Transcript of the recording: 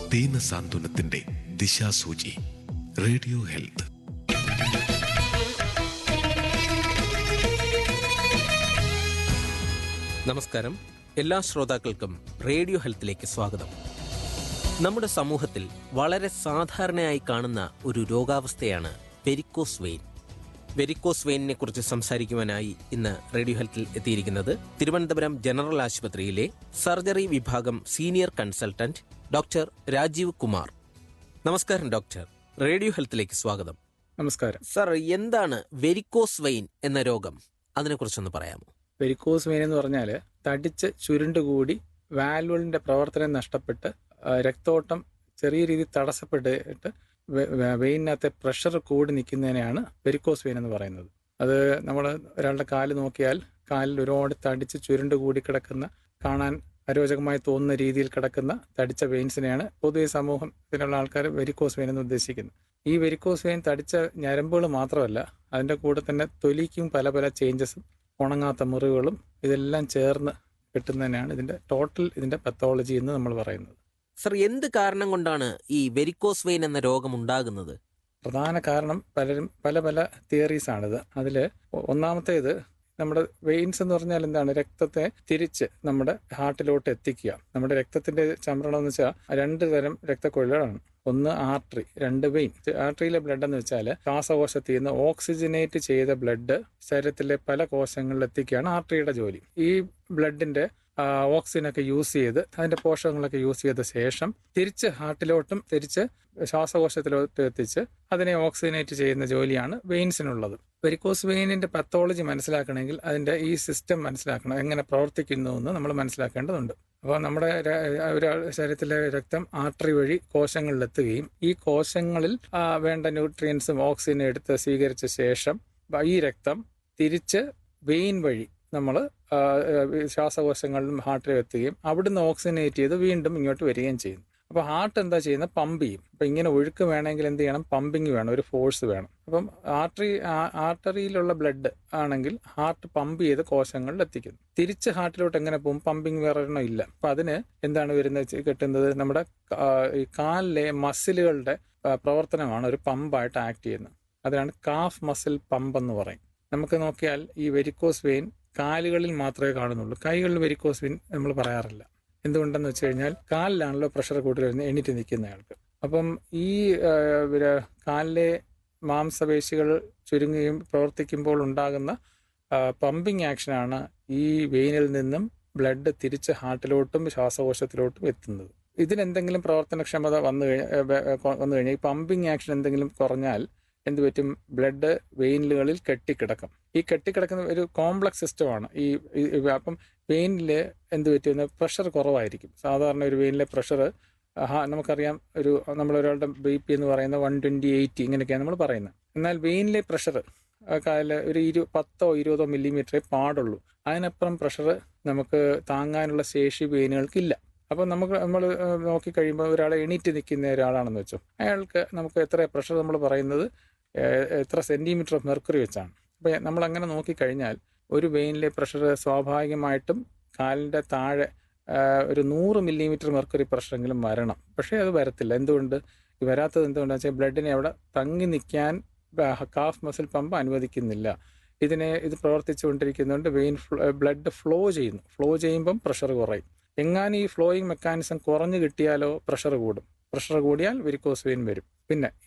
ദീന സാന്ത്വനത്തിന്റെ ദിശാസൂചി radio health നമസ്കാരം എല്ലാ ശ്രോതാക്കൾക്കും റേഡിയോ ഹെൽത്തിലേക്ക് സ്വാഗതം നമ്മുടെ സമൂഹത്തിൽ വളരെ സാധാരണയായി കാണുന്ന ഒരു രോഗാവസ്ഥയാണ് വെരിക്കോസ് വെയിൻ വെരിക്കോസ് വെയിനിനെ കുറിച്ച് സംസാരിക്കുവാനായി ഇന്ന് റേഡിയോ ഹെൽത്തിൽ എത്തിയിരിക്കുന്നത് തിരുവനന്തപുരം ജനറൽ ആശുപത്രിയിലെ സർജറി വിഭാഗം senior consultant doctor Rajeev Kumar നമസ്കാരം ഡോക്ടർ റേഡിയോ ഹെൽത്തിലേക്ക് സ്വാഗതം നമസ്കാരം സർ എന്താണ് വെരിക്കോസ് വെയിൻ എന്ന രോഗം അതിനെക്കുറിച്ചൊന്ന് പറയാമോ വെരിക്കോസ് വെയിൻ എന്ന് പറഞ്ഞാൽ തടിച്ച് ചുരുണ്ടുകൂടി വാൽവുകളിന്റെ പ്രവർത്തനം നഷ്ടപ്പെട്ട് ആ, രക്തോട്ടം ചെറിയ രീതിയിൽ തടസ്സപ്പെട്ടിട്ട് വെ- വെ- വെയിനകത്തെ പ്രഷർ കൂടി നിൽക്കുന്നതിനെയാണ് വെരിക്കോസ് വെയിൻ എന്ന് പറയുന്നത് അത് നമ്മൾ ഒരാളുടെ കാല് നോക്കിയാൽ കാലിൽ ഒരുപാട് തടിച്ച് ചുരുണ്ട് കൂടി കിടക്കുന്ന കാണാൻ അരോചകമായി തോന്നുന്ന രീതിയിൽ കിടക്കുന്ന തടിച്ച വെയിൻസിനെയാണ് പൊതുവെ സമൂഹത്തിലുള്ള ആൾക്കാർ വെരിക്കോസ് വെയിൻ എന്ന് ഉദ്ദേശിക്കുന്നത് ഈ വെരിക്കോസ് വെയിൻ തടിച്ച ഞരമ്പുകൾ മാത്രമല്ല അതിൻ്റെ കൂടെ തന്നെ തൊലിക്കും പല പല ചേഞ്ചസും ഉണങ്ങാത്ത മുറിവുകളും ഇതെല്ലാം ചേർന്ന് കിട്ടുന്നതിനാണ് ഇതിന്റെ ടോട്ടൽ ഇതിന്റെ പത്തോളജി എന്ന് നമ്മൾ പറയുന്നത് സർ എന്ത് കാരണം കൊണ്ടാണ് ഈ വെരിക്കോസ് വെയിൻ എന്ന രോഗം ഉണ്ടാകുന്നത് പ്രധാന കാരണം പലരും പല പല തിയറീസ് ആണിത് അതിൽ ഒന്നാമത്തേത് നമ്മുടെ വെയിൻസ് എന്ന് പറഞ്ഞാൽ എന്താണ് രക്തത്തെ തിരിച്ച് നമ്മുടെ ഹാർട്ടിലോട്ട് എത്തിക്കുക നമ്മുടെ രക്തത്തിന്റെ ചംരണം എന്ന് വെച്ചാൽ രണ്ട് തരം രക്തക്കൊഴലാണ് ഒന്ന് ആർട്ടറി രണ്ട് വെയിൻ ആർട്ടറിയിലെ ബ്ലഡ് എന്ന് വെച്ചാൽ ശ്വാസകോശത്തിൽ നിന്ന് ഓക്സിജനേറ്റ് ചെയ്ത ബ്ലഡ് ശരീരത്തിലെ പല കോശങ്ങളിൽ എത്തിക്കുകയാണ് ആർട്ടറിയുടെ ജോലി ഈ ബ്ലഡിന്റെ ഓക്സിജനൊക്കെ യൂസ് ചെയ്ത് അതിന്റെ പോഷകങ്ങളൊക്കെ യൂസ് ചെയ്ത ശേഷം തിരിച്ച് ഹാർട്ടിലോട്ടും തിരിച്ച് ശ്വാസകോശത്തിലോട്ട് എത്തിച്ച് അതിനെ ഓക്സിജനേറ്റ് ചെയ്യുന്ന ജോലിയാണ് വെയിൻസിനുള്ളത് വെരിക്കോസ് വെയിനിന്റെ പത്തോളജി മനസ്സിലാക്കണമെങ്കിൽ അതിന്റെ ഈ സിസ്റ്റം മനസ്സിലാക്കണം എങ്ങനെ പ്രവർത്തിക്കുന്നു എന്ന് നമ്മൾ മനസ്സിലാക്കേണ്ടതുണ്ട് അപ്പോൾ നമ്മുടെ ര- ഒരാൾ ശരീരത്തിലെ രക്തം ആർട്ടറി വഴി കോശങ്ങളിലെത്തുകയും ഈ കോശങ്ങളിൽ ആ, വേണ്ട ന്യൂട്രിയൻസും ഓക്സിജനും എടുത്ത് സ്വീകരിച്ച ശേഷം ഈ രക്തം തിരിച്ച് വെയിൻ വഴി നമ്മൾ ശ്വാസകോശങ്ങളിലും ഹാർട്ടിലും എത്തുകയും അവിടുന്ന് ഓക്സിജനേറ്റ് ചെയ്ത് വീണ്ടും ഇങ്ങോട്ട് വരികയും ചെയ്യുന്നു അപ്പോൾ ഹാർട്ട് എന്താ ചെയ്യുന്നത് പമ്പ് ചെയ്യും അപ്പം ഇങ്ങനെ ഒഴുക്ക് വേണമെങ്കിൽ എന്ത് ചെയ്യണം പമ്പിങ് വേണം ഒരു ഫോഴ്സ് വേണം അപ്പം ആർട്ടറി ആർട്ടറിയിലുള്ള ബ്ലഡ് ആണെങ്കിൽ ഹാർട്ട് പമ്പ് ചെയ്ത് കോശങ്ങളിൽ എത്തിക്കുന്നു തിരിച്ച് ഹാർട്ടിലോട്ട് എങ്ങനെ പോകും പമ്പിങ് വേറെ ഒരെണ്ണം ഇല്ല അപ്പം അതിന് എന്താണ് വരുന്നത് വെച്ച് കിട്ടുന്നത് നമ്മുടെ ആ, ഈ കാലിലെ മസിലുകളുടെ ആ, പ്രവർത്തനമാണ് ഒരു പമ്പായിട്ട് ആക്ട് ചെയ്യുന്നത് അതിനാണ് കാഫ് മസിൽ പമ്പ് എന്ന് പറയും നമുക്ക് നോക്കിയാൽ ഈ വെരിക്കോസ് വെയിൻ കാലുകളിൽ മാത്രമേ കാണുന്നുള്ളൂ കൈകളിൽ വെരിക്കോസ് വെയിൻ നമ്മൾ പറയാറില്ല എന്തുകൊണ്ടെന്ന് വെച്ച് കഴിഞ്ഞാൽ കാലിലാണല്ലോ പ്രഷർ കൂടുതൽ വരുന്നത് എണീറ്റ് നിൽക്കുന്നയാൾക്ക് അപ്പം ഈ ആ, പിന്നെ കാലിലെ മാംസപേശികൾ ചുരുങ്ങുകയും പ്രവർത്തിക്കുമ്പോൾ ഉണ്ടാകുന്ന പമ്പിങ് ആക്ഷനാണ് ഈ വെയിനിൽ നിന്നും ബ്ലഡ് തിരിച്ച് ഹാർട്ടിലോട്ടും ശ്വാസകോശത്തിലോട്ടും എത്തുന്നത് ഇതിനെന്തെങ്കിലും പ്രവർത്തനക്ഷമത വന്നു കഴിഞ്ഞ വന്നു കഴിഞ്ഞാൽ ഈ പമ്പിങ് ആക്ഷൻ എന്തെങ്കിലും കുറഞ്ഞാൽ എന്ത് പറ്റും ബ്ലഡ് വെയിനുകളിൽ കെട്ടിക്കിടക്കും ഈ കെട്ടിക്കിടക്കുന്ന ഒരു കോംപ്ലക്സ് സിസ്റ്റമാണ് ഈ ഈ- ഈ- അപ്പം വെയിനിൽ എന്ത് പറ്റുന്ന പ്രഷർ കുറവായിരിക്കും സാധാരണ ഒരു വെയിനിലെ പ്രഷർ നമുക്കറിയാം ഒരു നമ്മളൊരാളുടെ ബി പി എന്ന് പറയുന്നത് വൺ ട്വൻറ്റി എയ്റ്റി ഇങ്ങനെയൊക്കെയാണ് നമ്മൾ പറയുന്നത് എന്നാൽ വെയിനിലെ പ്രഷർ കാല ഒരു ഇരു പത്തോ ഇരുപതോ മില്ലിമീറ്ററേ പാടുള്ളൂ അതിനപ്പുറം പ്രഷർ നമുക്ക് താങ്ങാനുള്ള ശേഷി വെയിനുകൾക്കില്ല അപ്പോൾ നമുക്ക് നമ്മൾ നോക്കിക്കഴിയുമ്പോൾ ഒരാളെ എണീറ്റ് നിൽക്കുന്ന ഒരാളാണെന്ന് വെച്ചോ അയാൾക്ക് നമുക്ക് എത്ര പ്രഷർ നമ്മൾ പറയുന്നത് ഏഹ്, എത്ര സെന്റിമീറ്റർ ഓഫ് മെർക്കുറി വെച്ചാണ് അപ്പോൾ നമ്മൾ അങ്ങനെ നോക്കിക്കഴിഞ്ഞാൽ ഒരു വെയിനിലെ പ്രഷർ സ്വാഭാവികമായിട്ടും കാലിൻ്റെ താഴെ ആഹ്, ഒരു നൂറ് മില്ലിമീറ്റർ മെർക്കുറി പ്രഷറെങ്കിലും വരണം പക്ഷേ അത് വരത്തില്ല എന്തുകൊണ്ട് ഈ വരാത്തത് എന്തുകൊണ്ടാണെന്ന് വെച്ചാൽ ബ്ലഡിനെ അവിടെ തങ്ങി നിൽക്കാൻ കാഫ് മസിൽ പമ്പ് അനുവദിക്കുന്നില്ല ഇതിനെ ഇത് പ്രവർത്തിച്ചുകൊണ്ടിരിക്കുന്നതുകൊണ്ട് വെയിൻ ബ്ലഡ് ഫ്ലോ ചെയ്യുന്നു ഫ്ലോ ചെയ്യുമ്പം പ്രഷർ കുറയും എങ്ങാനും ഈ ഫ്ലോയിങ് മെക്കാനിസം കുറഞ്ഞു കിട്ടിയാലോ പ്രഷർ കൂടും പ്രഷർ കൂടിയാൽ വെരിക്കോസ് വെയിൻ വരും പിന്നെ